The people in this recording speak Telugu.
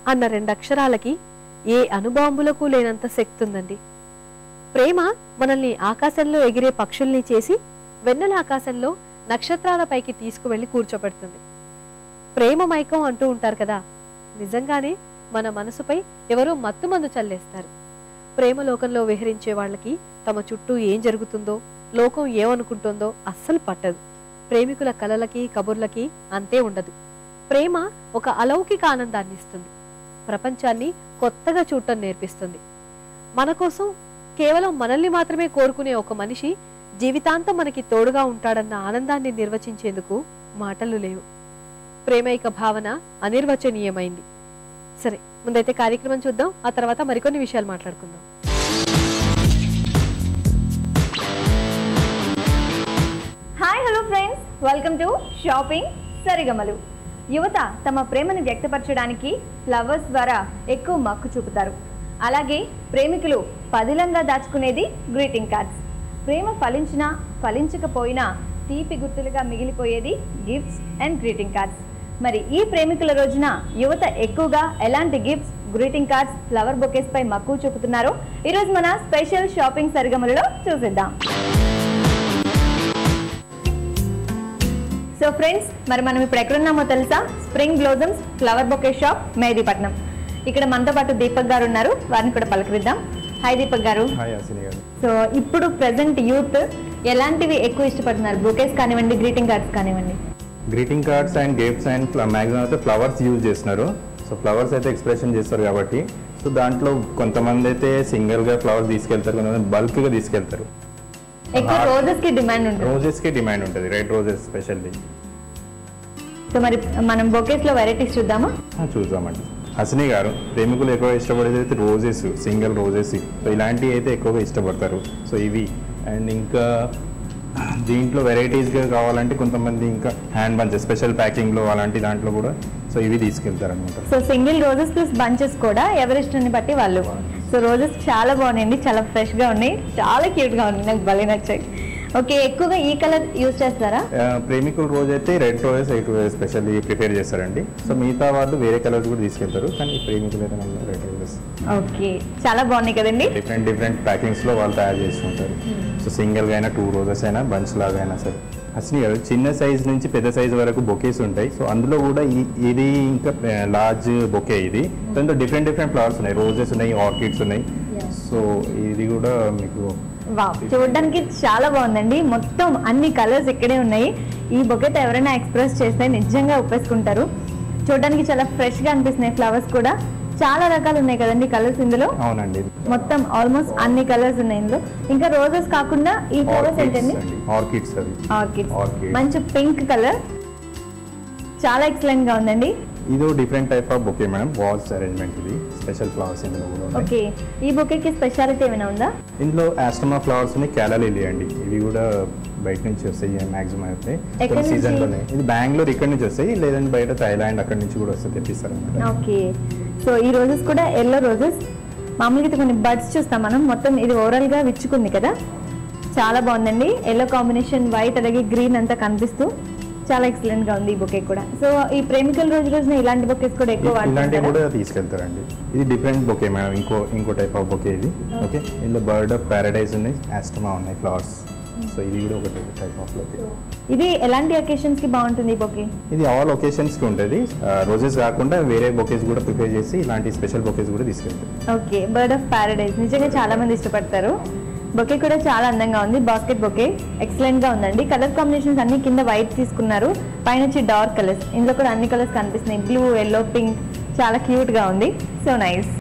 అన్న రెండు అక్షరాలకి ఏ అనుబాంబులకు లేనంత శక్తి ఉందండి ప్రేమ మనల్ని ఆకాశంలో ఎగిరే పక్షుల్ని చేసి వెన్నెల ఆకాశంలో నక్షత్రాలపైకి తీసుకువెళ్లి కూర్చోబెడుతుంది ప్రేమ మైకం అంటూ ఉంటారు కదా నిజంగానే మన మనసుపై ఎవరో మత్తుమందు చల్లేస్తారు ప్రేమ లోకంలో విహరించే వాళ్ళకి తమ చుట్టూ ఏం జరుగుతుందో లోకం ఏమనుకుంటుందో అస్సలు పట్టదు ప్రేమికుల కలలకి కబుర్లకి అంతే ఉండదు ప్రేమ ఒక అలౌకిక ఆనందాన్ని ఇస్తుంది ప్రపంచాన్ని కొత్తగా చూడటం నేర్పిస్తుంది మన కోసం కేవలం మనల్ని మాత్రమే కోరుకునే ఒక మనిషి జీవితాంతం మనకి తోడుగా ఉంటాడన్న ఆనందాన్ని నిర్వచించేందుకు మాటలు లేవు ప్రేమైక భావన అనిర్వచనీయమైంది సరే ముందైతే కార్యక్రమం చూద్దాం ఆ తర్వాత మరికొన్ని విషయాలు మాట్లాడుకుందాం hi hello friends welcome to shopping సరిగమలు యువత తమ ప్రేమను వ్యక్తపరచడానికి ఫ్లవర్స్ ద్వారా ఎక్కువ మక్కు చూపుతారు అలాగే ప్రేమికులు పదిలంగా దాచుకునేది గ్రీటింగ్ కార్డ్స్ ప్రేమ ఫలించినా ఫలించకపోయినా తీపి గుర్తులుగా మిగిలిపోయేది గిఫ్ట్స్ అండ్ గ్రీటింగ్ కార్డ్స్ మరి ఈ ప్రేమికుల రోజున యువత ఎక్కువగా ఎలాంటి gifts greeting cards flower bouquets పై మక్కువ చూపుతున్నారో ఈరోజు మన స్పెషల్ షాపింగ్ సరిగమలలో చూసిద్దాం సో ఫ్రెండ్స్ మరి మనం ఇప్పుడు ఎక్కడున్నామో తెలుసా spring blossoms flower bouquet shop Mehdipatnam ఇక్కడ మనతో పాటు దీపక్ గారు ఉన్నారు వారిని కూడా పలకరిద్దాం హాయ్ దీపక్ గారు హాయ్ అసిని గారు సో ఇప్పుడు ప్రజెంట్ యూత్ ఎలాంటివి ఎక్కువ ఇష్టపడుతున్నారు బొకేస్ కానివ్వండి గ్రీటింగ్ కార్డ్స్ కానివ్వండి greeting cards and gifts and maximum అయితే ఫ్లవర్స్ యూజ్ చేస్తున్నారు సో ఫ్లవర్స్ అయితే ఎక్స్ప్రెషన్ చేస్తారు కాబట్టి సో దాంట్లో కొంతమంది అయితే సింగిల్గా ఫ్లవర్స్ తీసుకెళ్తారు కొంతమంది బల్క్గా తీసుకెళ్తారు ఎక్కువ రోజెస్ కి డిమాండ్ ఉంటుంది రోజెస్కి డిమాండ్ ఉంటుంది రెడ్ రోజెస్ స్పెషల్లీ సో మరి మనం బొకేస్ లో వెరైటీస్ చూద్దామా చూద్దామండి హసిని గారు ప్రేమికులు ఎక్కువ ఇష్టపడేది అయితే రోజెస్ సింగిల్ రోజెస్ సో ఇలాంటివి అయితే ఎక్కువగా ఇష్టపడతారు సో ఇవి అండ్ ఇంకా దీంట్లో వెరైటీస్గా కావాలంటే కొంతమంది ఇంకా హ్యాండ్ బంచెస్ స్పెషల్ ప్యాకింగ్లో అలాంటి దాంట్లో కూడా సో ఇవి తీసుకెళ్తారు అనమాట so single roses plus bunches కూడా ఎవరిష్టాన్ని బట్టి వాళ్ళు సో రోజెస్ చాలా బాగున్నాయండి చాలా ఫ్రెష్ గా ఉన్నాయి చాలా క్యూట్ గా ఉన్నాయి నాకు భలే నచ్చాయి ఓకే ఎక్కువగా ఈ కలర్ యూజ్ చేస్తారా ఆ, ప్రేమికుల రోజు అయితే red roses eight roses specially prepare చేస్తారండి సో మిగతా వాళ్ళు వేరే కలర్స్ కూడా తీసుకెళ్తారు కానీ ప్రేమికులు అయితే మళ్ళీ రెడ్ రోజెస్ ఓకే చాలా బాగున్నాయి కదండి డిఫరెంట్ డిఫరెంట్ ప్యాకింగ్స్లో వాళ్ళు తయారు చేస్తుంటారు సో సింగిల్గా అయినా టూ రోజెస్ అయినా బంచ్ లాగా అయినా సరే అసలు గారు చిన్న సైజ్ నుంచి పెద్ద సైజ్ వరకు బొకేస్ ఉంటాయి సో అందులో కూడా ఈ- ఇది ఇంకా లార్జ్ బొకే ఇది దాంట్లో డిఫరెంట్ డిఫరెంట్ ఫ్లవర్స్ ఉన్నాయి రోజెస్ ఉన్నాయి ఆర్కిడ్స్ ఉన్నాయి సో ఇది కూడా మీకు వావ్ చూడడానికి చాలా బాగుందండి మొత్తం అన్ని కలర్స్ ఇక్కడే ఉన్నాయి ఈ బొకెట్ ఎవరైనా ఎక్స్ప్రెస్ చేస్తే నిజంగా ఒప్పేసుకుంటారు చూడడానికి చాలా ఫ్రెష్ గా అనిపిస్తున్నాయి ఫ్లవర్స్ కూడా చాలా రకాలు ఉన్నాయి కదండి కలర్స్ ఇందులో అవునండి మొత్తం ఆల్మోస్ట్ అన్ని కలర్స్ ఉన్నాయి ఇందులో ఇంకా రోజెస్ కాకుండా ఈ ఫ్లవర్స్ ఏంటండి ఆర్కిడ్స్ అవి ఆర్కిడ్స్ Orchids. మంచి పింక్ కలర్ చాలా ఎక్సలెంట్ గా ఉందండి ఇది different type of bouquet madam walls arrangement ఇది స్పెషల్ ఫ్లవర్స్ ఇందులో కూడా ఉన్నాయి ఓకే ఈ బొకేకి స్పెషాలిటీ ఏమైనా ఉందా ఇందులో ఆస్టమా ఫ్లవర్స్ ఉన్నాయి క్యాలా లిలీ అండి ఇవి కూడా బయట నుంచి వస్తాయి మాక్సిమం అయితే ఎక్కడి కొన్ని నుంచి? సీజన్లోనే ఇది బెంగళూరు ఇక్కడ నుంచి వస్తాయి లేదంటే బయట థైలాండ్ అక్కడ నుంచి కూడా వస్తే తెప్పిస్తారు అనమాట ఓకే సో ఈ రోజెస్ కూడా ఎల్లో రోజెస్ మామూలుగా అయితే కొన్ని బడ్స్ చూస్తాం మనం మొత్తం ఇది ఓవరాల్ గా విచ్చుకుంది కదా చాలా బాగుందండి ఎల్లో కాంబినేషన్ వైట్ అలాగే గ్రీన్ అంతా కనిపిస్తూ చాలా ఎక్సలెంట్ గా ఉంది ఈ బొకే కూడా సో ఈ ప్రేమికుల రోజు రోజున ఇలాంటి బొకేస్ కూడా ఎక్కువ ఇలాంటివి వాడుతుంటారా కూడా తీసుకెళ్తారండి ఇది డిఫరెంట్ బొకే మేడం ఇంకో ఇంకో టైప్ ఆఫ్ బొకే ఇది ఓకే ఇందులో బర్డ్ ఆఫ్ ప్యారడైజ్ ఉన్నాయి ఆస్టమా ఉన్నాయి ఫ్లవర్స్ సో ఇది కూడా ఒక టైప్ ఆఫ్ బొకే ఇది ఎలాంటి అకేషన్స్ కి బాగుంటుంది ఈ బొకే ఇది ఆల్ ఒకేషన్స్కి ఉంటుంది రోజెస్ కాకుండా వేరే బొకేస్ కూడా ప్రిపేర్ చేసి ఇలాంటి స్పెషల్ బొకేస్ కూడా తీసుకెళ్తారు ఓకే బర్డ్ ఆఫ్ ప్యారడైజ్ నిజంగా చాలా మంది ఇష్టపడతారు బొకే కూడా చాలా అందంగా ఉంది బాస్కెట్ బొకే ఎక్సలెంట్ గా ఉందండి కలర్ కాంబినేషన్స్ అన్ని కింద వైట్ తీసుకున్నారు పైన వచ్చి డార్క్ కలర్స్ ఇందులో కూడా అన్ని కలర్స్ కనిపిస్తున్నాయి బ్లూ ఎల్లో పింక్ చాలా క్యూట్ గా ఉంది సో నైస్